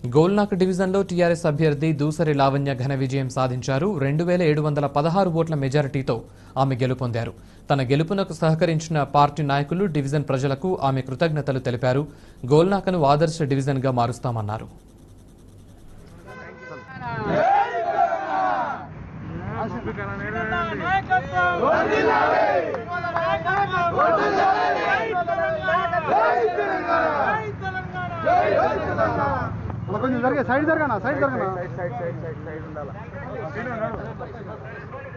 గోల్నాక్ డివిజన్లో టీఆర్ఎస్ అభ్యర్థి దూసరి లావణ్య ఘన విజయం సాధించారు రెండు వేల ఏడు వందల పదహారు ఓట్ల మెజారిటీతో ఆమె గెలుపొందారు తన గెలుపునకు సహకరించిన పార్టీ నాయకులు డివిజన్ ప్రజలకు ఆమె కృతజ్ఞతలు తెలిపారు గోల్నాకను ఆదర్శ డివిజన్గా మారుస్తామన్నారు అలా కొంచెం జరిగే సైడ్ జరగనా సైడ్ జరగనా side side side side side ఉండాలి